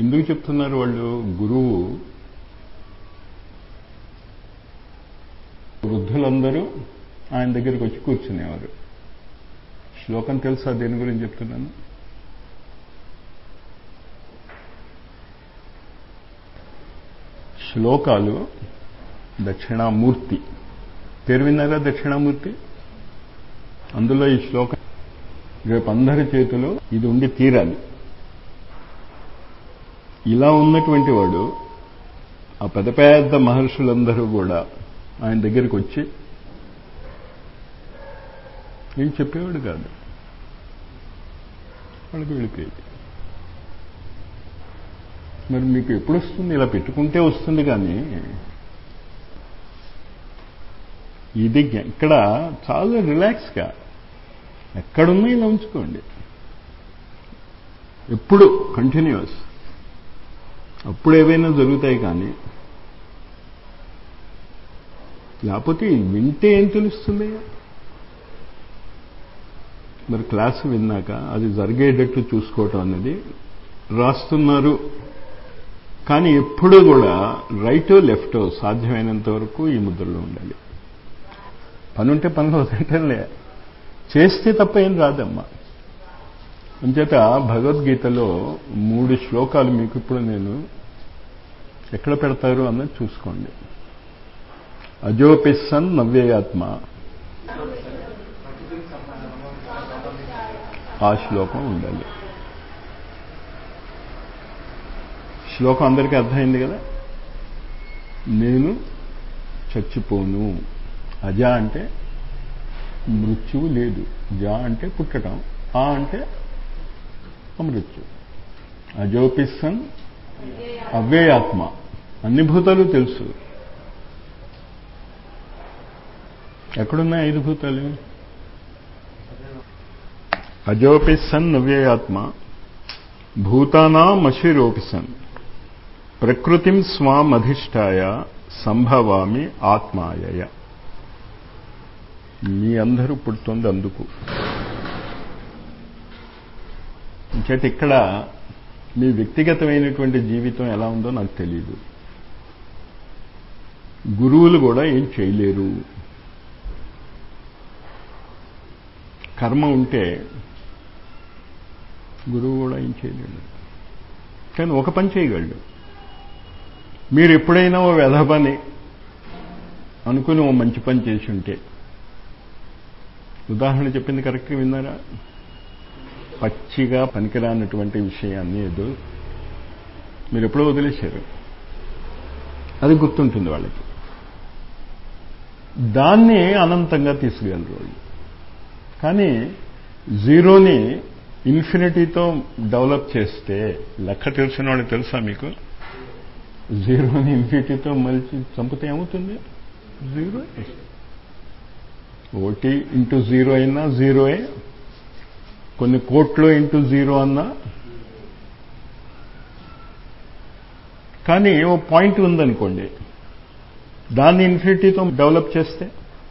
ఎందుకు చెప్తున్నారు వాళ్ళు గురువు వృద్ధులందరూ ఆయన దగ్గరికి వచ్చి కూర్చునేవారు శ్లోకం తెలుసా దేని గురించి చెప్తున్నాను శ్లోకాలు దక్షిణామూర్తి పేరు విన్నారా దక్షిణామూర్తి అందులో ఈ శ్లోకం రేపు అందరి చేతిలో ఇది ఉండి తీరాలి ఇలా ఉన్నటువంటి వాడు ఆ పెద్ద పెద్ద మహర్షులందరూ కూడా ఆయన దగ్గరికి వచ్చి ఏం చెప్పేవాడు కాదు వాళ్ళకి వెళ్ళిపోయేది మరి మీకు ఎప్పుడు వస్తుంది ఇలా పెట్టుకుంటే వస్తుంది కానీ ఇది ఇక్కడ చాలా రిలాక్స్గా ఎక్కడున్నా ఇలా ఉంచుకోండి ఎప్పుడు కంటిన్యూస్ అప్పుడు ఏవైనా జరుగుతాయి కానీ లేకపోతే వింటే ఏం తెలుస్తుంది మరి క్లాసు విన్నాక అది జరిగేటట్టు చూసుకోవటం అనేది రాస్తున్నారు కానీ ఎప్పుడూ కూడా రైటో లెఫ్టో సాధ్యమైనంత వరకు ఈ ముద్రలో ఉండాలి పని ఉంటే పనులు వదలటంలే చేస్తే తప్ప ఏం రాదమ్మా అంచేత భగవద్గీతలో మూడు శ్లోకాలు మీకు ఇప్పుడు నేను ఎక్కడ పెడతారు అన్నది చూసుకోండి అజోపిస్సన్ నవ్యేయాత్మ ఆ శ్లోకం ఉండాలి శ్లోకం అందరికీ అర్థమైంది కదా నేను చచ్చిపోను అజ అంటే మృత్యువు లేదు జా అంటే పుట్టడం ఆ అంటే అమృత్యు అజోపిస్సన్ అవ్యయాత్మ అన్ని భూతాలు తెలుసు ఎక్కడున్నాయి ఐదు భూతాలు అజోపిస్సన్ నవ్యయాత్మ భూతానామశిరోపిసన్ ప్రకృతిం స్వామధిష్టాయ సంభవామి ఆత్మాయయ మీ అందరూ పుడుతుంది అందుకు ఇంకేత ఇక్కడ మీ వ్యక్తిగతమైనటువంటి జీవితం ఎలా ఉందో నాకు తెలియదు గురువులు కూడా ఏం చేయలేరు కర్మ ఉంటే గురువు కూడా ఏం చేయలేడు కానీ ఒక పని చేయగలడు మీరు ఎప్పుడైనా ఓ వ్యధపని అనుకుని ఓ మంచి పని చేసి ఉంటే ఉదాహరణ చెప్పింది కరెక్ట్గా విన్నారా పచ్చిగా పనికిరానటువంటి విషయాన్ని ఏదో మీరు ఎప్పుడో వదిలేశారు అది గుర్తుంటుంది వాళ్ళకి దాన్ని అనంతంగా తీసుకెళ్ళరు వాళ్ళు కానీ జీరోని ఇన్ఫినిటీతో డెవలప్ చేస్తే లెక్క తెలిసిన వాళ్ళు తెలుసా మీకు జీరోని ఇన్ఫినిటీతో మలిచి చంపితే ఏమవుతుంది జీరో ఓటీ ఇంటూ జీరో అయినా జీరోయే కొన్ని కోట్లు ఇంటూ జీరో అన్నా కానీ ఓ పాయింట్ ఉందనుకోండి దాన్ని ఇన్ఫినిటీతో డెవలప్ చేస్తే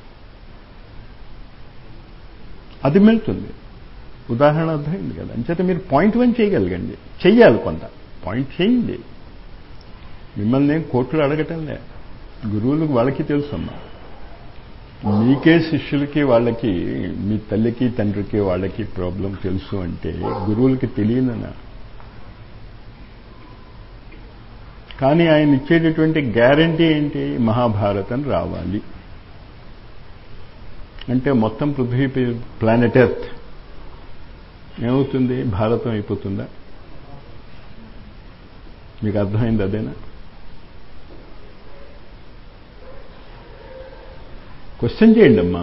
అది వెళ్తుంది ఉదాహరణ అర్థమైంది కదా అంచేత మీరు పాయింట్ వన్ చేయగలగండి చెయ్యాలి కొంత పాయింట్ చేయండి మిమ్మల్ని కోట్లు అడగటంలే గురువులకు వాళ్ళకి తెలుసమ్మా మీకే శిష్యులకి వాళ్ళకి మీ తల్లికి తండ్రికి వాళ్ళకి ప్రాబ్లం తెలుసు అంటే గురువులకి తెలియననా కానీ ఆయన ఇచ్చేటటువంటి గ్యారంటీ ఏంటి మహాభారతం రావాలి అంటే మొత్తం పృథ్వీ ప్లానెట్ ఎర్త్ ఏమవుతుంది భారతం అయిపోతుందా మీకు అర్థమైంది అదేనా క్వశ్చన్ చేయండి అమ్మా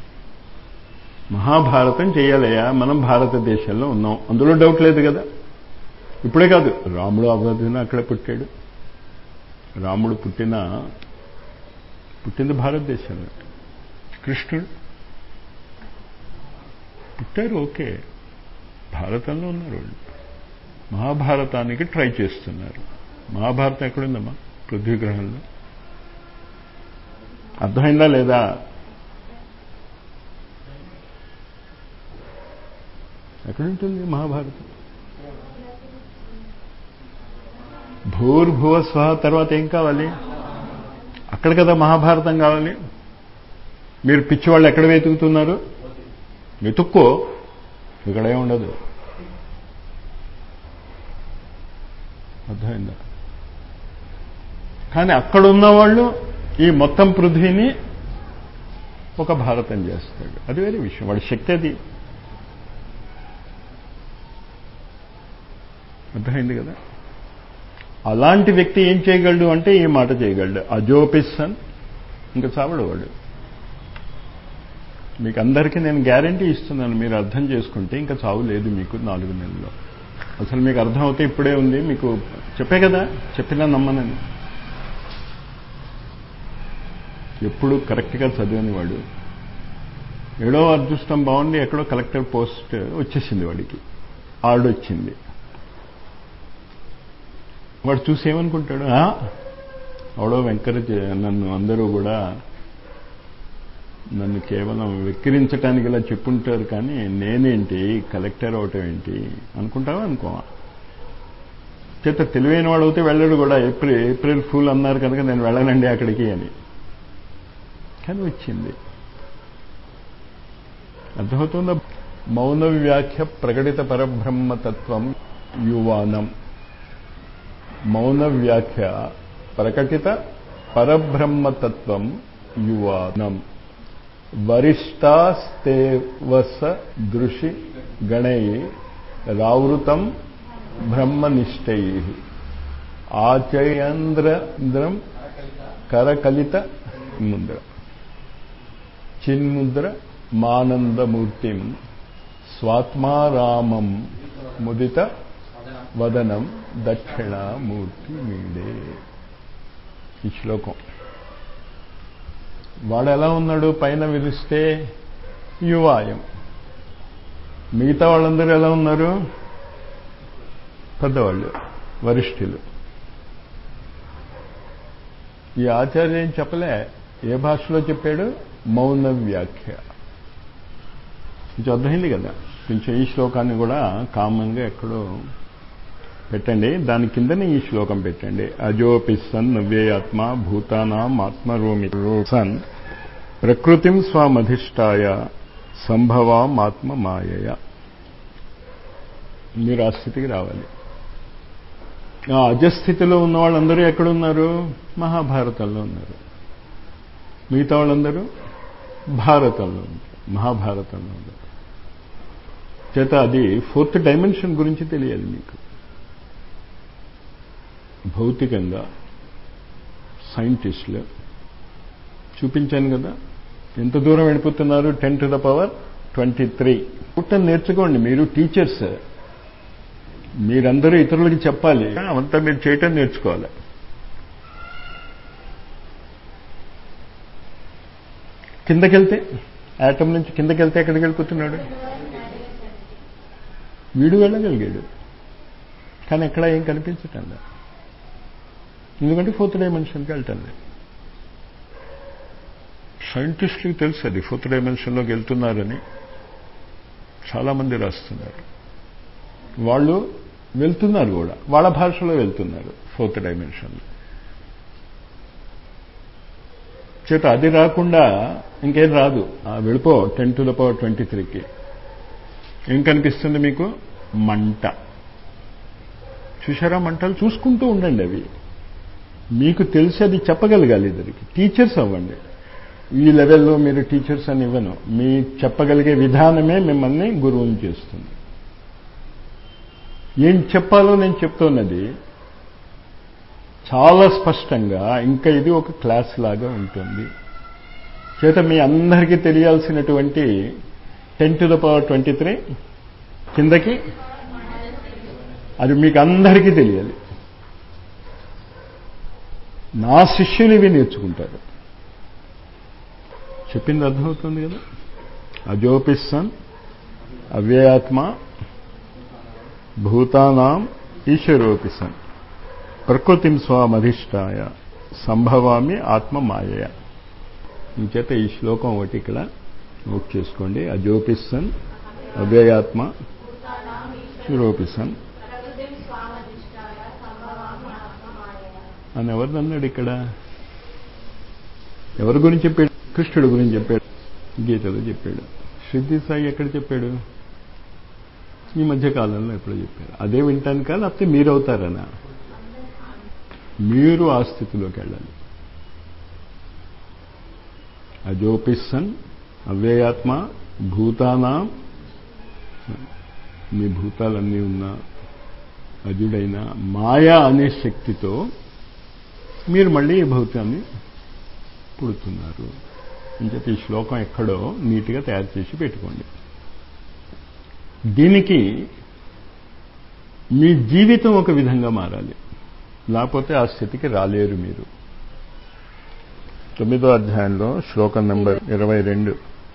మహాభారతం చేయాలయ్యా మనం భారతదేశంలో ఉన్నాం అందులో డౌట్ లేదు కదా ఇప్పుడే కాదు రాముడు అభివృద్ధిన అక్కడే పుట్టాడు రాముడు పుట్టిన పుట్టింది భారతదేశంలో కృష్ణుడు పుట్టారు ఓకే భారతంలో ఉన్నారు వాళ్ళు మహాభారతానికి ట్రై చేస్తున్నారు మహాభారతం ఎక్కడుందమ్మా పృథ్వీ గ్రహంలో అర్థమైందా లేదా ఎక్కడుంటుంది మహాభారతం భూర్భువ స్వహ తర్వాత ఏం కావాలి అక్కడ కదా మహాభారతం కావాలి మీరు పిచ్చివాళ్ళు ఎక్కడ వెతుకుతున్నారు వెతుక్కో ఇక్కడే ఉండదు అర్థమైందా కానీ అక్కడ ఉన్నవాళ్ళు ఈ మొత్తం పృథ్వీని ఒక భారతం చేస్తాడు అది వేరే విషయం వాడి శక్తి అది అర్థమైంది కదా అలాంటి వ్యక్తి ఏం చేయగలడు అంటే ఈ మాట చేయగలడు అజోపిస్సన్ ఇంకా చావడు వాడు మీకు అందరికీ నేను గ్యారంటీ ఇస్తున్నాను మీరు అర్థం చేసుకుంటే ఇంకా చావు లేదు మీకు నాలుగు నెలల్లో అసలు మీకు అర్థం అవుతే ఇప్పుడే ఉంది మీకు చెప్పే కదా చెప్పినా నమ్మనని ఎప్పుడు కరెక్ట్గా చదివని వాడు ఏడో అదృష్టం బాగుండి ఎక్కడో కలెక్టర్ పోస్ట్ వచ్చేసింది వాడికి ఆడొచ్చింది వాడు చూసి ఏమనుకుంటాడు అవడో వెంకరేజ్ నన్ను అందరూ కూడా నన్ను కేవలం వెక్కిరించడానికి ఇలా చెప్పుంటారు కానీ నేనేంటి కలెక్టర్ అవటం ఏంటి అనుకుంటావా అనుకోవా చేత తెలివైన వాడు అవుతే వెళ్ళడు కూడా ఏప్రిల్ ఏప్రిల్ ఫూల్ అన్నారు కనుక నేను వెళ్ళనండి అక్కడికి అని కానీ వచ్చింది అర్థమవుతుందా మౌన వ్యాఖ్య ప్రకటిత పరబ్రహ్మతత్వం యువానం మౌన వ్యాఖ్య ప్రకటిత పరబ్రహ్మతత్వం యువానం వరిష్టాస్తేవస దృషి గణై రావృతం బ్రహ్మనిష్టై ఆచయంద్రం కరకలిత ముద్ర చిన్ముద్ర మానందమూర్తిం స్వాత్మారామం ముదిత వదనం దక్షిణామూర్తి మీడే ఈ శ్లోకం వాడు ఎలా ఉన్నాడు పైన విలిస్తే యువాయం మిగతా వాళ్ళందరూ ఎలా ఉన్నారు పెద్దవాళ్ళు వరిష్ఠులు ఈ ఆచార్య ఏం చెప్పలే ఏ భాషలో చెప్పాడు మౌన వ్యాఖ్య కొంచెం అర్థమైంది కదా కొంచెం ఈ శ్లోకాన్ని కూడా కామన్గా ఎక్కడో పెట్టండి దాని కిందనే ఈ శ్లోకం పెట్టండి అజోపిస్సన్ నవ్యేయాత్మ భూతానాం ఆత్మరోమి సన్ ప్రకృతిం స్వమధిష్టాయ సంభవాం ఆత్మ మాయయ మీరు ఆ స్థితికి రావాలి ఆ అజస్థితిలో ఉన్న వాళ్ళందరూ ఎక్కడున్నారు మహాభారతంలో ఉన్నారు మిగతా వాళ్ళందరూ భారతంలో ఉన్నారు మహాభారతంలో ఉన్నారు చేత అది ఫోర్త్ డైమెన్షన్ గురించి తెలియాలి మీకు భౌతికంగా సైంటిస్టులు చూపించాను కదా ఎంత దూరం వెళ్ళిపోతున్నారు ten to the power twenty three పుట్టని నేర్చుకోండి మీరు టీచర్స్ మీరందరూ ఇతరులకి చెప్పాలి అవంతా మీరు చేయటం నేర్చుకోవాలి కిందకెళ్తే యాటమ్ నుంచి కిందకెళ్తే ఎక్కడికి వెళ్ళిపోతున్నాడు వీడు వెళ్ళగలిగాడు కానీ ఎక్కడ ఏం కనిపించటం లేదు ఎందుకంటే ఫోర్త్ డైమెన్షన్కి వెళ్ళటం లేదు సైంటిస్టులకు తెలుసు అది ఫోర్త్ డైమెన్షన్లోకి వెళ్తున్నారని చాలామంది రాస్తున్నారు వాళ్ళు వెళ్తున్నారు కూడా వాళ్ళ భాషలో వెళ్తున్నారు ఫోర్త్ డైమెన్షన్లో చేత అది రాకుండా ఇంకేం రాదు వెళ్ళిపో ten to the power twenty త్రీకి ఏం కనిపిస్తుంది మీకు మంట చూసారా మంటలు చూసుకుంటూ ఉండండి అవి మీకు తెలిసి అది చెప్పగలగాలి ఇద్దరికి టీచర్స్ అవ్వండి ఈ లెవెల్లో మీరు టీచర్స్ అని ఇవ్వను మీ చెప్పగలిగే విధానమే మిమ్మల్ని గురువుని చేస్తుంది ఏం చెప్పాలో నేను చెప్తున్నది చాలా స్పష్టంగా ఇంకా ఇది ఒక క్లాస్ లాగా ఉంటుంది చేత మీ అందరికీ తెలియాల్సినటువంటి ten to the power twenty three కిందకి అది మీకు అందరికీ తెలియాలి నా శిష్యులు ఇవి నేర్చుకుంటారు చెప్పింది అర్థమవుతుంది కదా అజోపిస్సన్ అవ్యయాత్మ భూతానాం ఈశ్వరోపిసన్ ప్రకృతిం స్వామధిష్టాయ సంభవామి ఆత్మ మాయయ ఇంచేత ఈ శ్లోకం ఒకటి ఇక్కడ నోట్ చేసుకోండి అజోపిస్సన్ అవ్యయాత్మ శిరోపిసన్ అని ఎవరిని అన్నాడు ఇక్కడ ఎవరి గురించి చెప్పాడు కృష్ణుడు గురించి చెప్పాడు గీతలో చెప్పాడు సిద్ధి సాయి ఎక్కడ చెప్పాడు ఈ మధ్య కాలంలో ఎప్పుడో చెప్పారు అదే వింటాను కానీ లేకపోతే మీరు అవుతారనా మీరు ఆ స్థితిలోకి వెళ్ళాలి అజోపిస్సన్ అవ్యయాత్మ భూతానా మీ భూతాలన్నీ ఉన్నా అజుడైన మాయా అనే శక్తితో మీరు మళ్ళీ ఈ భౌతాన్ని పుడుతున్నారు అని చెప్పి ఈ శ్లోకం ఎక్కడో నీట్గా తయారు చేసి పెట్టుకోండి దీనికి మీ జీవితం ఒక విధంగా మారాలి లేకపోతే ఆ స్థితికి రాలేరు మీరు తొమ్మిదో అధ్యాయంలో శ్లోకం నెంబర్ ఇరవై రెండు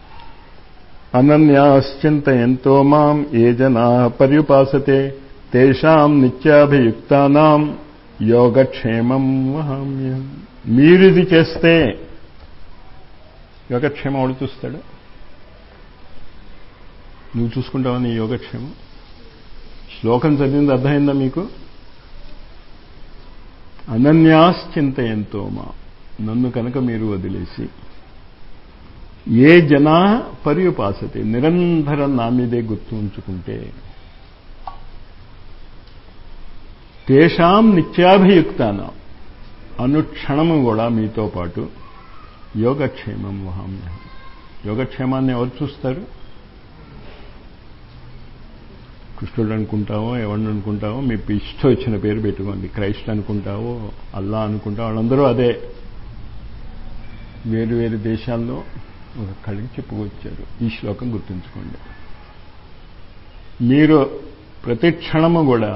అనన్యాశ్చింతయంతో మాం ఏ జనా పర్యుపాసతే తేషాం నిత్యాభియుక్తానాం యోగక్షేమం వహామ్యం మీరు ఇది చేస్తే యోగక్షేమం వాడు చూస్తాడు నువ్వు చూసుకుంటావా నీ యోగక్షేమం శ్లోకం చదివింది అర్థమైందా మీకు అనన్యాశ్చింతయంతో మా నన్ను కనుక మీరు వదిలేసి ఏ జనా పర్యుపాసతే నిరంతరం నా మీదే గుర్తు ఉంచుకుంటే తేషాం నిత్యాభియుక్తాన అనుక్షణము కూడా మీతో పాటు యోగక్షేమం వహామ్యం యోగక్షేమాన్ని ఎవరు చూస్తారు కృష్ణుడు అనుకుంటావో ఎవరిని అనుకుంటావో మీ ఇష్టం వచ్చిన పేరు పెట్టుకోండి క్రైస్ట్ అనుకుంటావో అల్లా అనుకుంటావో వాళ్ళందరూ అదే వేరు వేరు దేశాల్లో ఒక కడిగి చెప్పుకొచ్చారు ఈ శ్లోకం గుర్తుంచుకోండి మీరు ప్రతి క్షణము కూడా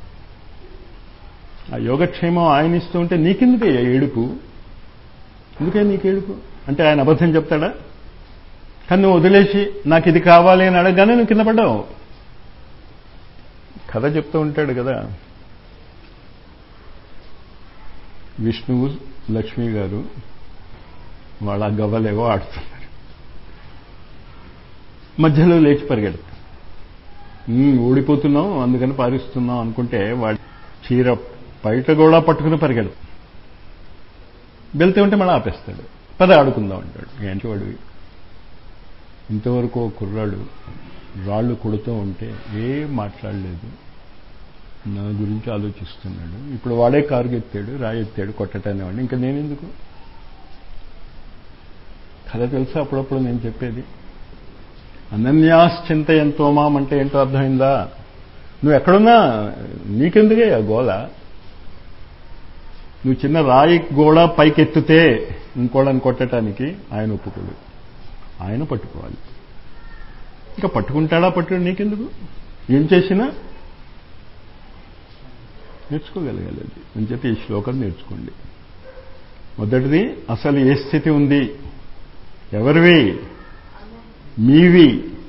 ఆ యోగక్షేమం ఆయన ఇస్తూ ఉంటే నీకెందుకే ఏడుపు ఎందుకే నీకు ఏడుపు అంటే ఆయన అబద్ధం చెప్తాడా కానీ నువ్వు వదిలేసి నాకు ఇది కావాలి అని అడగగానే నువ్వు కింద పడ్డావు కథ చెప్తూ ఉంటాడు కదా విష్ణువు లక్ష్మి గారు వాళ్ళ గవ్వలేవో ఆడుతున్నారు మధ్యలో లేచి పరిగెడతారు ఓడిపోతున్నాం అందుకని పారిస్తున్నాం అనుకుంటే వాడి చీర బయట కూడా పట్టుకుని పరిగెడతాడు వెళ్తే ఉంటే మళ్ళీ ఆపేస్తాడు పద ఆడుకుందాం అంటాడు ఏంటి వాడు ఇంతవరకు కుర్రాడు రాళ్ళు కొడుతూ ఉంటే ఏం మాట్లాడలేదు నా గురించి ఆలోచిస్తున్నాడు ఇప్పుడు వాడే కారు ఎత్తాడు రాయెత్తాడు కొట్టటాన్ని వాడిని ఇంకా నేనెందుకు కథ తెలుసా అప్పుడప్పుడు నేను చెప్పేది అనన్యాశ్చింత ఎంతో మాం అంటే ఏంటో అర్థమైందా నువ్వు ఎక్కడున్నా నీకెందుకే ఆ గోల నువ్వు చిన్న రాయి గోడ పైకెత్తితే ఇంకోళ్ళని కొట్టడానికి ఆయన ఒప్పుకోడు ఆయన పట్టుకోవాలి ఇంకా పట్టుకుంటాడా పట్టుడు నీకెందుకు ఏం చేసినా నేర్చుకోగలగాలి అది అని చెప్పి ఈ శ్లోకం నేర్చుకోండి మొదటిది అసలు ఏ స్థితి ఉంది ఎవరివి మీవి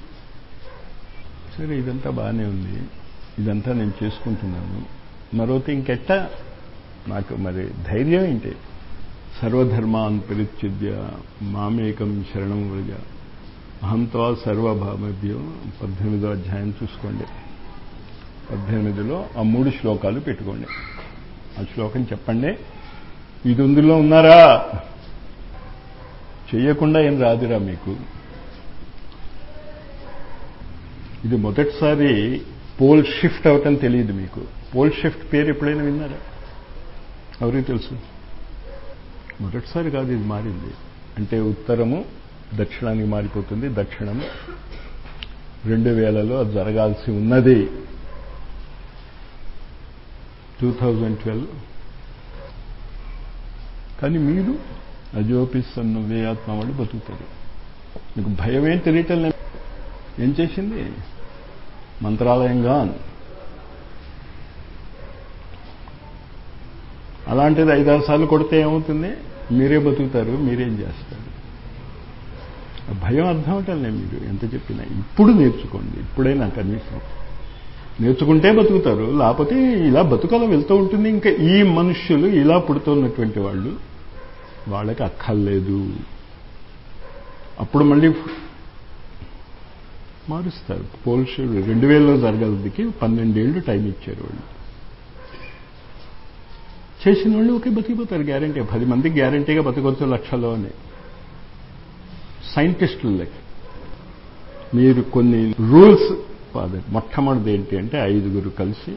సరే ఇదంతా బాగానే ఉంది ఇదంతా నేను చేసుకుంటున్నాను మరోతి ఇంకెట్ట నాకు మరి ధైర్యం ఏంటి సర్వధర్మాన్ పరిచ్ఛిద్య మామేకం శరణం వ్రజ అహంతో సర్వభామభ్యో పద్దెనిమిదో అధ్యాయం చూసుకోండి పద్దెనిమిదిలో ఆ మూడు శ్లోకాలు పెట్టుకోండి ఆ శ్లోకం చెప్పండి ఇది ఉందిలో ఉన్నారా చెయ్యకుండా ఏం రాదురా మీకు ఇది మొదటిసారి పోల్ షిఫ్ట్ అవటం తెలియదు మీకు పోల్ షిఫ్ట్ పేరు ఎప్పుడైనా విన్నారా ఎవరికి తెలుసు మొదటిసారి కాదు ఇది మారింది అంటే ఉత్తరము దక్షిణానికి మారిపోతుంది దక్షిణము రెండు వేలలో అది జరగాల్సి ఉన్నది టూ థౌజండ్ ట్వెల్వ్ కానీ మీరు అజోపిస్తున్న వేయాత్మ వాళ్ళు బతుకుతారు మీకు భయం ఏం తెలియటం లేదు ఏం చేసింది మంత్రాలయంగా అలాంటిది ఐదారు సార్లు కొడితే ఏమవుతుంది మీరే బతుకుతారు మీరేం చేస్తారు భయం అర్థం అవటంలే మీరు ఎంత చెప్పినా ఇప్పుడు నేర్చుకోండి ఇప్పుడైనా కనీసం నేర్చుకుంటే బతుకుతారు లేకపోతే ఇలా బతుకలా వెళ్తూ ఉంటుంది ఇంకా ఈ మనుష్యులు ఇలా పుడుతున్నటువంటి వాళ్ళు వాళ్ళకి అక్కర్లేదు అప్పుడు మళ్ళీ మారుస్తారు పోల్షులు రెండు వేలలో జరగలదికి పన్నెండేళ్లు టైం ఇచ్చారు వాళ్ళు చేసిన వాళ్ళు ఒకే బతికిపోతారు గ్యారంటీ పది మందికి గ్యారంటీగా బతకొచ్చు లక్షలో అని సైంటిస్టుల లెక్క మీరు కొన్ని రూల్స్ మొట్టమొదటిది ఏంటి అంటే ఐదుగురు కలిసి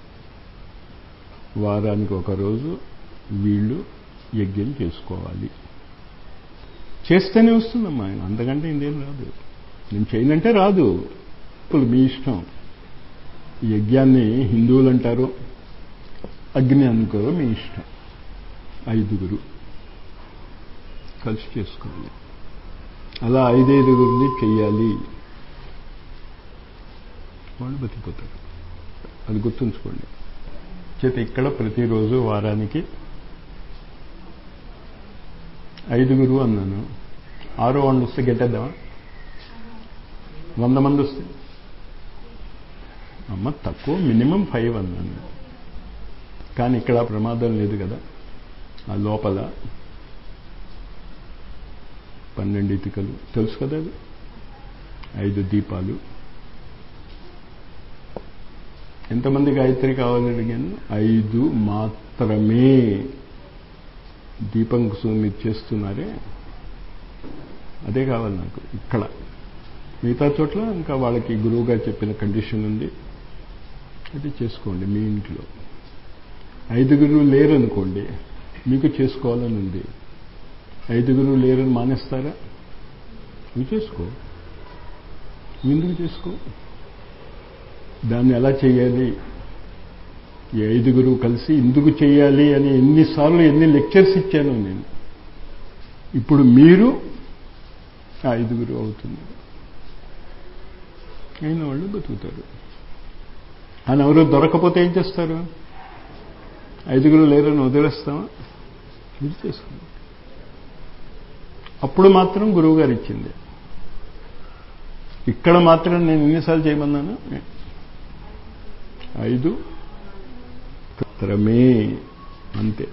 వారానికి ఒక రోజు వీళ్ళు యజ్ఞం చేసుకోవాలి చేస్తేనే వస్తుందమ్మా అంతకంటే ఇందేం రాదు నేను చేయనంటే రాదు ఇప్పుడు మీ ఇష్టం ఈ యజ్ఞాన్ని హిందువులు అంటారు అగ్ని అనుకోరు మీ ఇష్టం ఐదుగురు కలిసి చేసుకోవాలి అలా ఐదైదుగురిని చెయ్యాలి వాళ్ళు బతికిపోతారు అది గుర్తుంచుకోండి చేత ఇక్కడ ప్రతిరోజు వారానికి ఐదుగురు అన్నాను ఆరో వాళ్ళు వస్తే గెట్టేద్దామా వంద మంది వస్తే అమ్మ తక్కువ మినిమం ఫైవ్ అన్నాను కానీ ఇక్కడ ప్రమాదం లేదు కదా ఆ లోపల పన్నెండు ఇటుకలు తెలుసు కదా అది ఐదు దీపాలు ఎంతమంది గాయత్రి కావాలని అడిగాను ఐదు మాత్రమే దీపం మీరు చేస్తున్నారే అదే కావాలి నాకు ఇక్కడ మిగతా చోట్ల ఇంకా వాళ్ళకి గురువుగా చెప్పిన కండిషన్ ఉంది అది చేసుకోండి మీ ఇంట్లో ఐదుగురు లేరనుకోండి మీకు చేసుకోవాలని ఉంది ఐదుగురు లేరని మానేస్తారా నువ్వు చేసుకో ఎందుకు చేసుకో దాన్ని ఎలా చేయాలి ఈ ఐదుగురు కలిసి ఎందుకు చేయాలి అని ఎన్నిసార్లు ఎన్ని లెక్చర్స్ ఇచ్చాను నేను ఇప్పుడు మీరు ఐదుగురు అవుతుంది అయిన వాళ్ళు బతుకుతారు అని ఎవరు దొరకపోతే ఏం చేస్తారు ఐదుగురు లేరని వదిలేస్తామా మీరు చేసుకోండి అప్పుడు మాత్రం గురువు గారు ఇచ్చింది ఇక్కడ మాత్రం నేను ఎన్నిసార్లు చేయమన్నాను ఐదు మాత్రమే అంతే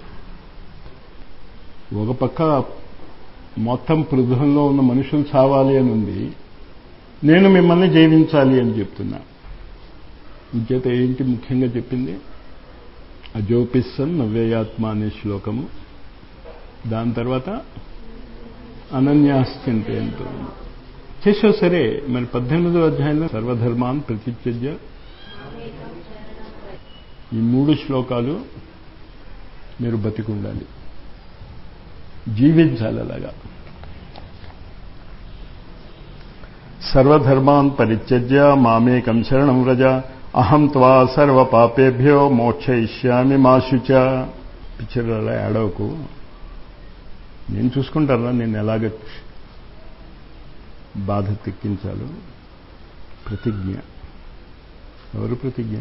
ఒక పక్క మొత్తం పృథంలో ఉన్న మనుషులు చావాలి అని ఉంది నేను మిమ్మల్ని జయించాలి అని చెప్తున్నా ఇంచేత ఏంటి ముఖ్యంగా చెప్పింది అజోపిస్సన్ నవ్యయాత్మ అనే శ్లోకము దాని తర్వాత అనన్యాస్తింతే ఎంతో చేసావు సరే మరి పద్దెనిమిదో అధ్యాయంలో సర్వధర్మాన్ ప్రతిత్యజ్య ఈ మూడు శ్లోకాలు మీరు బతికుండాలి జీవించాలి అలాగా సర్వధర్మాన్ పరిత్యజ్య మామేకం శరణం వ్రజ అహం త్వా సర్వ పాపేభ్యో మోక్షయిష్యామి మాశుచ పిక్చర్ అలా ఏడవకు నేను చూసుకుంటారా నేను ఎలాగ బాధ తెక్కించాలో ప్రతిజ్ఞ ఎవరు ప్రతిజ్ఞ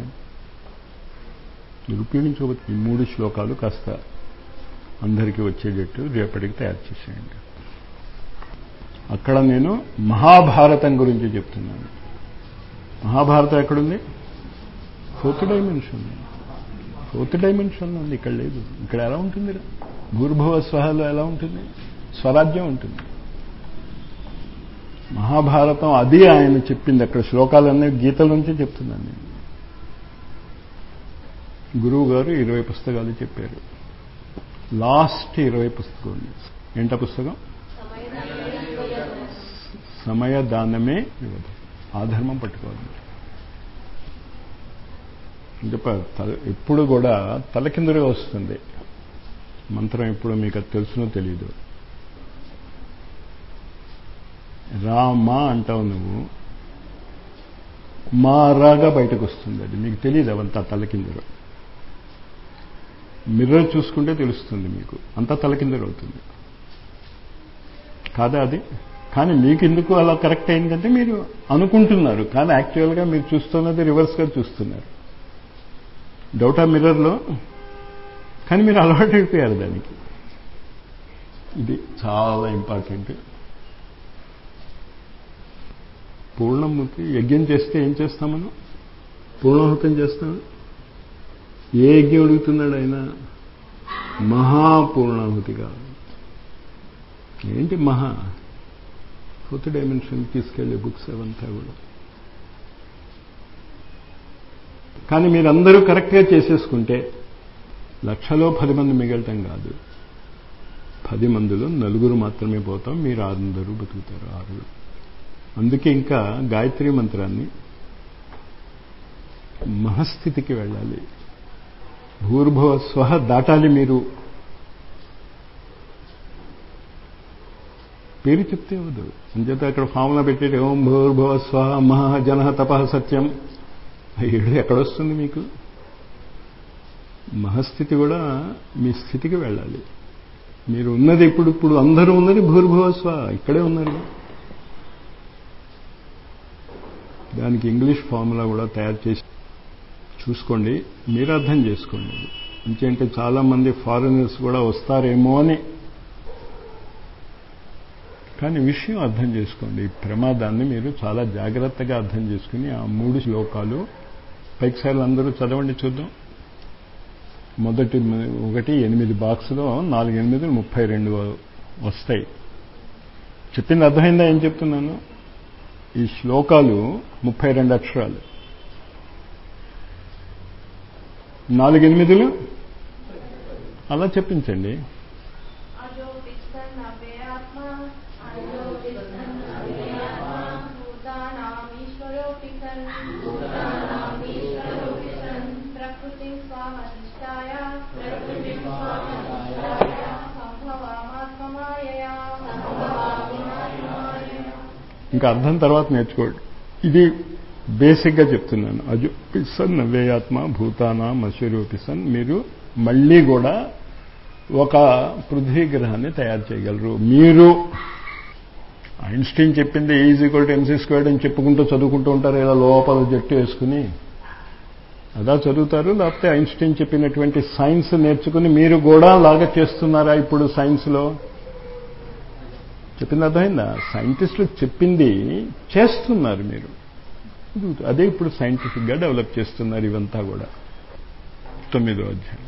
మీరు ఉపయోగించుకోవచ్చు ఈ మూడు శ్లోకాలు కాస్త అందరికీ వచ్చేటట్టు రేపటికి తయారు చేసేయండి అక్కడ నేను మహాభారతం గురించి చెప్తున్నాను మహాభారతం ఎక్కడుంది ఫోర్త్ డైమెన్షన్ ఫోర్త్ డైమెన్షన్లో ఉంది ఇక్కడ లేదు ఇక్కడ ఎలా ఉంటుంది భూర్భవ స్వహలో ఎలా ఉంటుంది స్వరాజ్యం ఉంటుంది మహాభారతం అది ఆయన చెప్పింది అక్కడ శ్లోకాలన్నీ గీతల నుంచి చెప్తున్నాను నేను గురువు గారు ఇరవై పుస్తకాలు చెప్పారు లాస్ట్ ఇరవై పుస్తకం ఉంది ఏంట పుస్తకం సమయ దానమే ఇవ్వదు ఆ ధర్మం పట్టుకోవాలి అంటే ఎప్పుడు కూడా తలకిందులుగా వస్తుంది మంత్రం ఎప్పుడు మీకు అది తెలుసునో తెలీదు రామ అంటావు నువ్వు మారాగా బయటకు వస్తుంది అది మీకు తెలియదు అవంతా తలకిందులు మిర్రర్ చూసుకుంటే తెలుస్తుంది మీకు అంతా తలకిందులు అవుతుంది కాదా అది కానీ మీకు ఎందుకు అలా కరెక్ట్ అయిందంటే మీరు అనుకుంటున్నారు కానీ యాక్చువల్గా మీరు చూస్తున్నది రివర్స్గా చూస్తున్నారు డౌటా మిర్రర్లో కానీ మీరు అలవాటు అయిపోయారు దానికి ఇది చాలా ఇంపార్టెంట్ పూర్ణమూర్తి యజ్ఞం చేస్తే ఏం చేస్తాం మనం పూర్ణాహుతం చేస్తాం ఏ యజ్ఞం అడుగుతున్నాడు ఆయన మహాపూర్ణాహుతి కాదు ఏంటి మహా ఫోర్త్ డైమెన్షన్ తీసుకెళ్లే బుక్స్ అవంతా కూడా కానీ మీరందరూ కరెక్ట్గా చేసేసుకుంటే లక్షలో పది మంది మిగలటం కాదు పది మందిలో నలుగురు మాత్రమే పోతాం మీరు ఆరుందరూ బతుకుతారు ఆరు అందుకే ఇంకా గాయత్రి మంత్రాన్ని మహస్థితికి వెళ్ళాలి భూర్భువ స్వహ దాటాలి మీరు పేరు చెప్తే అవ్వదు అంచేత అక్కడ ఫార్ములా పెట్టేటి ఓం భూర్భువ స్వహ మహ జన తప సత్యం ఏడు ఎక్కడొస్తుంది మీకు మహస్థితి కూడా మీ స్థితికి వెళ్ళాలి మీరు ఉన్నది ఇప్పుడు ఇప్పుడు అందరూ ఉన్నది భూర్భువ స్వ ఇక్కడే ఉన్నారు దానికి ఇంగ్లీష్ ఫార్ములా కూడా తయారు చేసి చూసుకోండి మీరు అర్థం చేసుకోండి ఇంకేంటే చాలామంది ఫారినర్స్ కూడా వస్తారేమో అని కానీ విషయం అర్థం చేసుకోండి ఈ ప్రమాదాన్ని మీరు చాలా జాగ్రత్తగా అర్థం చేసుకుని ఆ మూడు శ్లోకాలు పైకిసార్లు అందరూ చదవండి చూద్దాం మొదటి ఒకటి ఎనిమిది బాక్స్లో నాలుగు ఎనిమిది ముప్పై రెండు వస్తాయి చెప్పింది అర్థమైందా ఏం చెప్తున్నాను ఈ శ్లోకాలు ముప్పై రెండు అక్షరాలు నాలుగు ఎనిమిదిలు అలా చెప్పించండి ఇంకా అర్థం తర్వాత నేర్చుకోండి ఇది బేసిక్గా చెప్తున్నాను అజుపిసన్ నవ్వేయాత్మ భూతానా మశూరూపిసన్ మీరు మళ్ళీ కూడా ఒక పృథ్వీ గ్రహాన్ని తయారు చేయగలరు మీరు ఐన్స్టీన్ చెప్పింది is equal to M C squared అని చెప్పుకుంటూ చదువుకుంటూ ఉంటారు ఇలా లోపల జట్టు వేసుకుని అదా చదువుతారు లేకపోతే ఐన్స్టీన్ చెప్పినటువంటి సైన్స్ నేర్చుకుని మీరు కూడా లాగా చేస్తున్నారా ఇప్పుడు సైన్స్లో చెప్పింది అర్థమైందా సైంటిస్టులు చెప్పింది చేస్తున్నారు మీరు అదే ఇప్పుడు సైంటిఫిక్గా డెవలప్ చేస్తున్నారు ఇవంతా కూడా తొమ్మిదో అధ్యాయం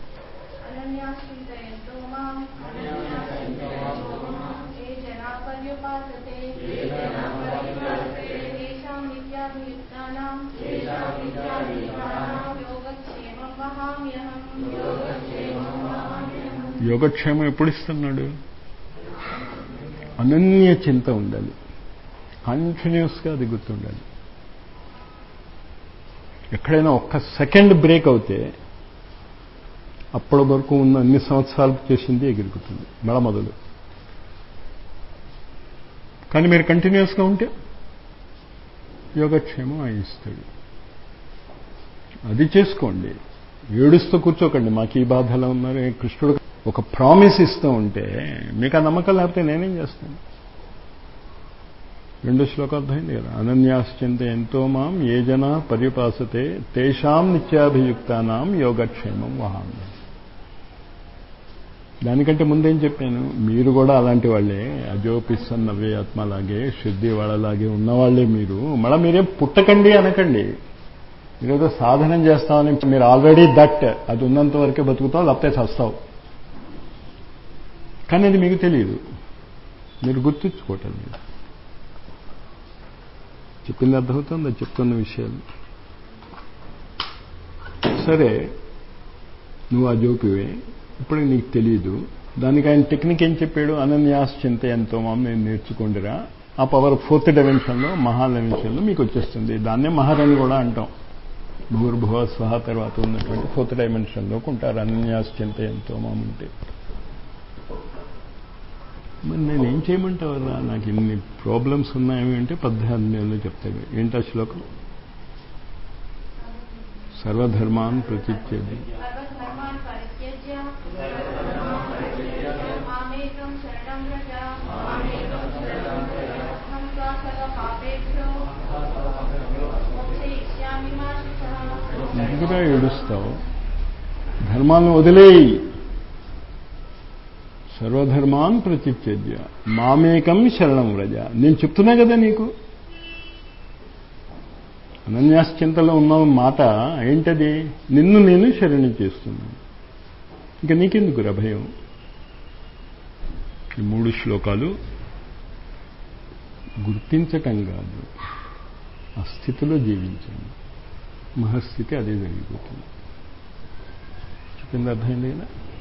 యోగక్షేమం ఎప్పుడు ఇస్తున్నాడు అనన్య చింత ఉండాలి కంటిన్యూస్గా అది గుర్తుండాలి ఎక్కడైనా ఒక్క సెకండ్ బ్రేక్ అవుతే అప్పటి వరకు ఉన్న అన్ని సంవత్సరాలు చేసింది ఎగురుకుతుంది మళ్ళా మొదలు కానీ మీరు కంటిన్యూస్గా ఉంటే యోగక్షేమం ఆయిస్తాడు అది చేసుకోండి ఏడుస్తూ కూర్చోకండి మాకు ఈ బాధలో ఉన్నారు కృష్ణుడు ఒక ప్రామిస్ ఇస్తూ ఉంటే మీకు ఆ నమ్మకం లేకపోతే నేనేం చేస్తాను రెండు శ్లోకం అర్థమైంది కదా అనన్యాశ్చింత ఎంతో మాం ఏ జన పర్యుపాసతే తేషాం నిత్యాభియుక్తానాం యోగక్షేమం వహామి దానికంటే ముందేం చెప్పాను మీరు కూడా అలాంటి వాళ్ళే అజోపిస్సన్ నవ్వే ఆత్మలాగే శుద్ధి వాళ్ళలాగే ఉన్నవాళ్లే మీరు మళ్ళీ మీరేం పుట్టకండి అనకండి మీరేదో సాధనం చేస్తామని మీరు ఆల్రెడీ దట్ అది ఉన్నంత వరకే బతుకుతావు లేకపోతే చస్తావు కానీ అది మీకు తెలియదు మీరు గుర్తుంచుకోవటం లేదు చెప్పింది అర్థమవుతుంది అది చెప్తున్న విషయాలు సరే నువ్వు ఆ జోపివే ఇప్పుడు నీకు తెలియదు దానికి ఆయన టెక్నిక్ ఏం చెప్పాడు అనన్యాస్ చింత ఎంతో మామ నేను నేర్చుకోండిరా ఆ పవర్ ఫోర్త్ డైమెన్షన్లో మహా డైమెన్షన్లో మీకు వచ్చేస్తుంది దాన్నే మహారాణి కూడా అంటాం భూర్భువ స్వహ తర్వాత ఉన్నటువంటి ఫోర్త్ డైమెన్షన్లోకి ఉంటారు అనన్యాస్ చింత ఎంతో మామ ఉంటే మరి నేను ఏం చేయమంటావరా నాకు ఇన్ని ప్రాబ్లమ్స్ ఉన్నాయేమి అంటే పద్దెనిమిదిలో చెప్తాడు ఏంటా శ్లోకం సర్వధర్మాన్ ప్రతిచ్చేది ఎందుకురా ఏడుస్తావు ధర్మాలను వదిలేయి సర్వధర్మాన్ ప్రతిచ్ఛేద్య మామేకం శరణం వ్రజ నేను చెప్తున్నా కదా నీకు అనన్యాశ్చింతలో ఉన్న మాట ఏంటది నిన్ను నేను శరణి చేస్తున్నాను ఇంకా నీకెందుకు భయం ఈ మూడు శ్లోకాలు గుర్తించటం కాదు ఆ స్థితిలో జీవించండి మహస్థితి అదే జరిగిపోతుంది చెప్పింది అర్థమైంది కదా